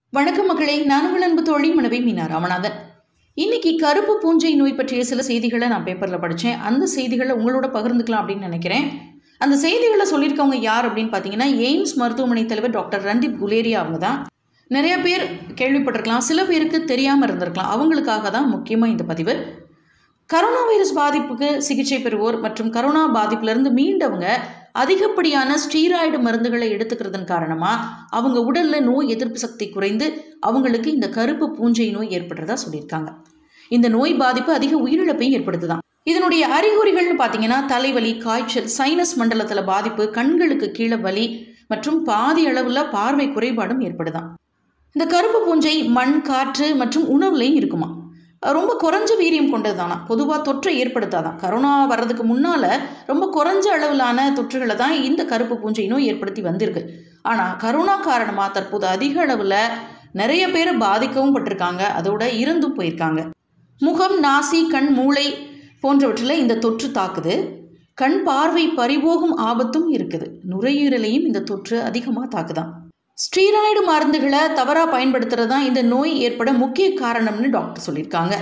வணக்கம் மக்களே நான் உங்கள் அன்பு தோழி மனைவி மீனா ராமநாதன் இன்னைக்கு கருப்பு பூஞ்சை நோய் பற்றிய சில செய்திகளை நான் பேப்பரில் படித்தேன் அந்த செய்திகளை உங்களோட பகிர்ந்துக்கலாம் அப்படின்னு நினைக்கிறேன் அந்த செய்திகளை சொல்லியிருக்கவங்க யார் அப்படின்னு பார்த்தீங்கன்னா எய்ம்ஸ் மருத்துவமனை தலைவர் டாக்டர் ரந்தீப் குலேரியா அவங்க தான் நிறைய பேர் கேள்விப்பட்டிருக்கலாம் சில பேருக்கு தெரியாமல் இருந்திருக்கலாம் அவங்களுக்காக தான் முக்கியமாக இந்த பதிவு கரோனா வைரஸ் பாதிப்புக்கு சிகிச்சை பெறுவோர் மற்றும் கரோனா பாதிப்பிலிருந்து மீண்டவங்க அதிகப்படியான ஸ்டீராய்டு மருந்துகளை எடுத்துக்கிறதன் காரணமாக அவங்க உடலில் நோய் எதிர்ப்பு சக்தி குறைந்து அவங்களுக்கு இந்த கருப்பு பூஞ்சை நோய் ஏற்படுறதா சொல்லியிருக்காங்க இந்த நோய் பாதிப்பு அதிக உயிரிழப்பையும் ஏற்படுத்துதான் இதனுடைய அறிகுறிகள்னு பார்த்தீங்கன்னா தலைவலி காய்ச்சல் சைனஸ் மண்டலத்தில் பாதிப்பு கண்களுக்கு கீழே வலி மற்றும் பாதி அளவில் பார்வை குறைபாடும் ஏற்படுதான் இந்த கருப்பு பூஞ்சை மண் காற்று மற்றும் உணவுலையும் இருக்குமா ரொம்ப குறைஞ்ச வீரியம் கொண்டது தானா பொதுவாக தொற்றை ஏற்படுத்தாதான் கரோனா வர்றதுக்கு முன்னால் ரொம்ப குறைஞ்ச அளவிலான தொற்றுகளை தான் இந்த கருப்பு பூஞ்சை நோய் ஏற்படுத்தி வந்திருக்கு ஆனால் கரோனா காரணமாக தற்போது அதிக அளவில் நிறைய பேரை பாதிக்கவும் பட்டிருக்காங்க அதோட இறந்தும் போயிருக்காங்க முகம் நாசி கண் மூளை போன்றவற்றில் இந்த தொற்று தாக்குது கண் பார்வை பறிபோகும் ஆபத்தும் இருக்குது நுரையீரலையும் இந்த தொற்று அதிகமாக தாக்குதான் ஸ்டீராய்டு மருந்துகளை தவறாக பயன்படுத்துறது தான் இந்த நோய் ஏற்பட முக்கிய காரணம்னு டாக்டர் சொல்லியிருக்காங்க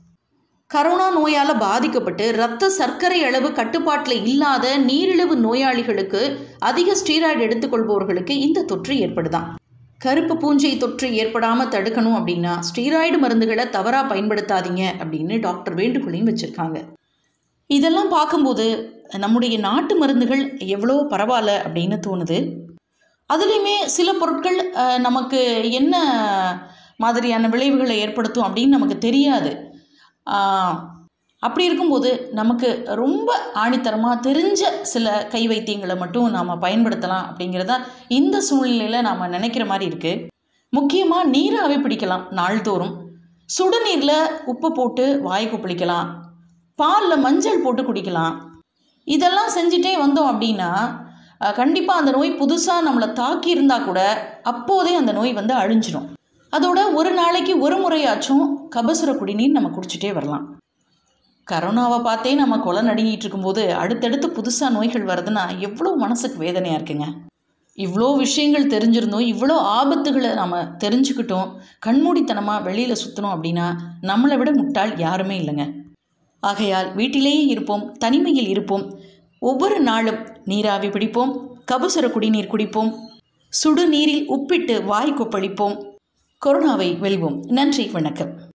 கரோனா நோயால் பாதிக்கப்பட்டு இரத்த சர்க்கரை அளவு கட்டுப்பாட்டில் இல்லாத நீரிழிவு நோயாளிகளுக்கு அதிக ஸ்டீராய்டு எடுத்துக்கொள்பவர்களுக்கு இந்த தொற்று ஏற்படுதான் கருப்பு பூஞ்சை தொற்று ஏற்படாமல் தடுக்கணும் அப்படின்னா ஸ்டீராய்டு மருந்துகளை தவறாக பயன்படுத்தாதீங்க அப்படின்னு டாக்டர் வேண்டுகோளையும் வச்சுருக்காங்க இதெல்லாம் பார்க்கும்போது நம்முடைய நாட்டு மருந்துகள் எவ்வளோ பரவாயில்ல அப்படின்னு தோணுது அதுலேயுமே சில பொருட்கள் அஹ், நமக்கு என்ன மாதிரியான விளைவுகளை ஏற்படுத்தும் அப்படின்னு நமக்கு தெரியாது ஆஹ், அப்படி இருக்கும்போது நமக்கு ரொம்ப ஆணித்தரமாக தெரிஞ்ச சில கை வைத்தியங்களை மட்டும் நாம் பயன்படுத்தலாம் அப்படிங்கிறத இந்த சூழ்நிலையில் நாம் நினைக்கிற மாதிரி இருக்குது முக்கியமாக நீராவே பிடிக்கலாம் நாள்தோறும் சுடுநீரில் உப்பு போட்டு வாய் கொப்பளிக்கலாம் பாலில் மஞ்சள் போட்டு குடிக்கலாம் இதெல்லாம் செஞ்சுட்டே வந்தோம் அப்படின்னா கண்டிப்பாக அந்த நோய் புதுசாக நம்மளை தாக்கி இருந்தால் கூட அப்போதே அந்த நோய் வந்து அழிஞ்சிடும் அதோட ஒரு நாளைக்கு ஒரு முறையாச்சும் கபசுர குடிநீர் நம்ம குடிச்சிட்டே வரலாம் கரோனாவை பார்த்தே நம்ம கொலை நடுங்கிட்டு இருக்கும்போது அடுத்தடுத்து புதுசாக நோய்கள் வருதுன்னா எவ்வளோ மனசுக்கு வேதனையாக இருக்குங்க இவ்வளோ விஷயங்கள் தெரிஞ்சிருந்தோம் இவ்வளோ ஆபத்துகளை நம்ம தெரிஞ்சுக்கிட்டோம் கண்மூடித்தனமாக வெளியில் சுற்றணும் அப்படின்னா நம்மளை விட முட்டாள் யாருமே இல்லைங்க ஆகையால் வீட்டிலேயே இருப்போம் தனிமையில் இருப்போம் ஒவ்வொரு நாளும் நீராவி பிடிப்போம் கபசுர குடிநீர் குடிப்போம் சுடு நீரில் உப்பிட்டு வாய் கொப்பளிப்போம் கொரோனாவை வெல்வோம் நன்றி வணக்கம்